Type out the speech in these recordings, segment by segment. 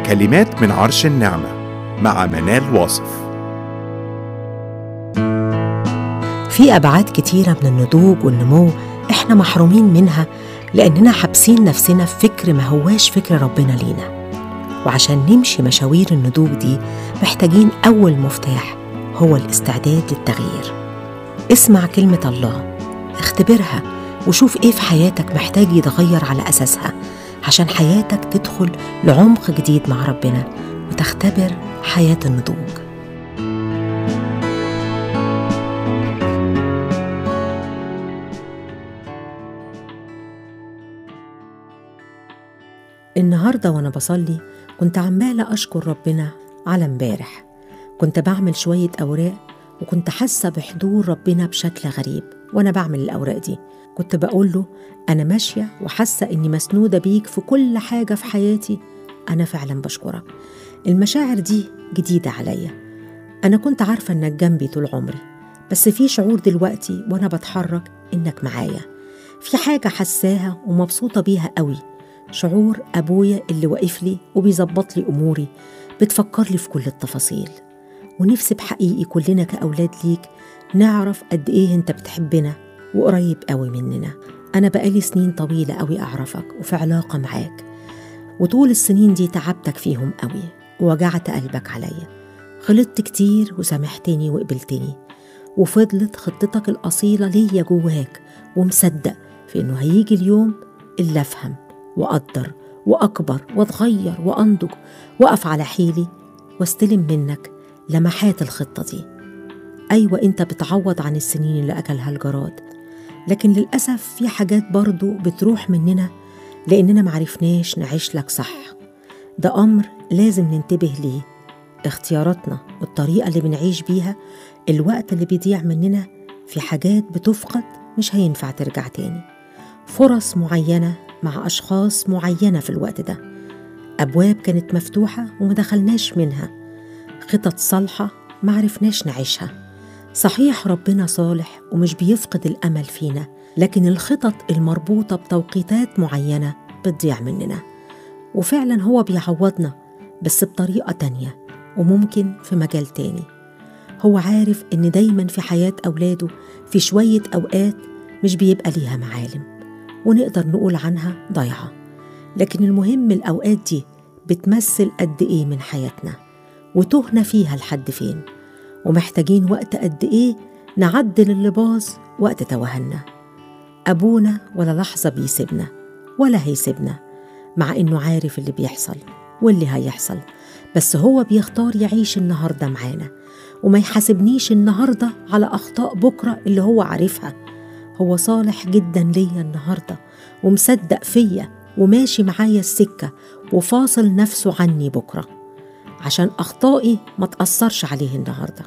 كلمات من عرش النعمة مع منال واصف في أبعاد كتيرة من النضوج والنمو إحنا محرومين منها لأننا حابسين نفسنا في فكر ما هواش فكر ربنا لينا وعشان نمشي مشاوير النضوج دي محتاجين أول مفتاح هو الاستعداد للتغيير اسمع كلمة الله اختبرها وشوف ايه في حياتك محتاج يتغير على أساسها عشان حياتك تدخل لعمق جديد مع ربنا وتختبر حياة النضوج النهاردة وأنا بصلي كنت عمالة أشكر ربنا على امبارح كنت بعمل شوية أوراق وكنت حاسة بحضور ربنا بشكل غريب وأنا بعمل الأوراق دي كنت بقول له أنا ماشية وحاسة إني مسنودة بيك في كل حاجة في حياتي أنا فعلا بشكرك المشاعر دي جديدة عليا أنا كنت عارفة إنك جنبي طول عمري بس في شعور دلوقتي وأنا بتحرك إنك معايا في حاجة حساها ومبسوطة بيها قوي شعور أبويا اللي واقف لي وبيظبط لي أموري بتفكر لي في كل التفاصيل ونفسي بحقيقي كلنا كأولاد ليك نعرف قد إيه أنت بتحبنا وقريب قوي مننا أنا بقالي سنين طويلة قوي أعرفك وفي علاقة معاك وطول السنين دي تعبتك فيهم قوي ووجعت قلبك عليا غلطت كتير وسامحتني وقبلتني وفضلت خطتك الأصيلة ليا جواك ومصدق في إنه هيجي اليوم اللي أفهم وأقدر وأكبر وأتغير وأنضج وأقف على حيلي واستلم منك لمحات الخطة دي أيوة أنت بتعوض عن السنين اللي أكلها الجراد لكن للأسف في حاجات برضو بتروح مننا لأننا معرفناش نعيش لك صح ده أمر لازم ننتبه ليه اختياراتنا والطريقة اللي بنعيش بيها الوقت اللي بيضيع مننا في حاجات بتفقد مش هينفع ترجع تاني فرص معينة مع أشخاص معينة في الوقت ده أبواب كانت مفتوحة وما دخلناش منها خطط صالحة معرفناش نعيشها صحيح ربنا صالح ومش بيفقد الأمل فينا لكن الخطط المربوطة بتوقيتات معينة بتضيع مننا وفعلا هو بيعوضنا بس بطريقة تانية وممكن في مجال تاني هو عارف إن دايما في حياة أولاده في شوية أوقات مش بيبقى ليها معالم ونقدر نقول عنها ضايعة لكن المهم الأوقات دي بتمثل قد إيه من حياتنا وتهنا فيها لحد فين ومحتاجين وقت قد إيه نعدل اللي باظ وقت توهنا أبونا ولا لحظة بيسيبنا ولا هيسيبنا مع إنه عارف اللي بيحصل واللي هيحصل بس هو بيختار يعيش النهاردة معانا وما يحاسبنيش النهاردة على أخطاء بكرة اللي هو عارفها هو صالح جدا ليا النهاردة ومصدق فيا وماشي معايا السكة وفاصل نفسه عني بكرة عشان أخطائي ما تأثرش عليه النهاردة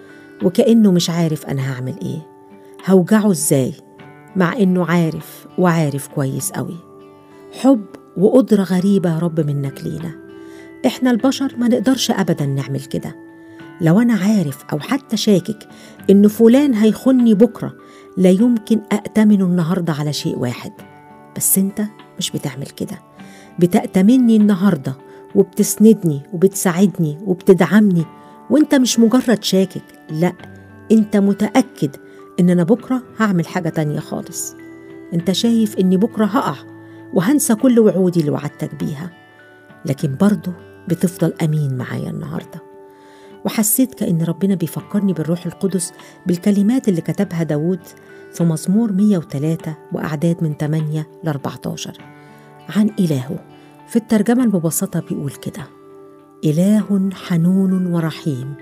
وكأنه مش عارف أنا هعمل إيه هوجعه إزاي مع إنه عارف وعارف كويس قوي حب وقدرة غريبة يا رب منك لينا إحنا البشر ما نقدرش أبدا نعمل كده لو أنا عارف أو حتى شاكك إن فلان هيخني بكرة لا يمكن أأتمنه النهاردة على شيء واحد بس أنت مش بتعمل كده بتأتمني النهاردة وبتسندني وبتساعدني وبتدعمني وانت مش مجرد شاكك لا انت متأكد ان انا بكرة هعمل حاجة تانية خالص انت شايف اني بكرة هقع وهنسى كل وعودي اللي وعدتك بيها لكن برضه بتفضل أمين معايا النهارده وحسيت كأن ربنا بيفكرني بالروح القدس بالكلمات اللي كتبها داود في مزمور 103 وأعداد من 8 ل 14 عن إلهه في الترجمة المبسطة بيقول كده إله حنون ورحيم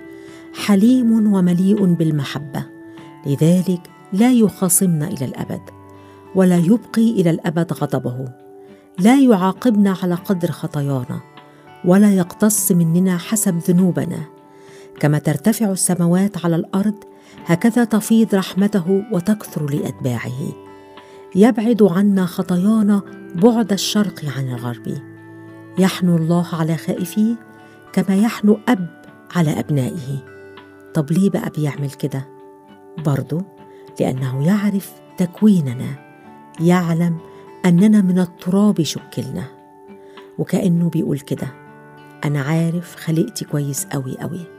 حليم ومليء بالمحبة لذلك لا يخاصمنا إلى الأبد ولا يبقي إلى الأبد غضبه لا يعاقبنا على قدر خطايانا ولا يقتص مننا حسب ذنوبنا كما ترتفع السماوات على الارض هكذا تفيض رحمته وتكثر لاتباعه يبعد عنا خطايانا بعد الشرق عن الغرب يحنو الله على خائفيه كما يحنو اب على ابنائه طب ليه بقى بيعمل كده برضه لانه يعرف تكويننا يعلم اننا من التراب شكلنا وكانه بيقول كده أنا عارف خلقتي كويس أوي أوي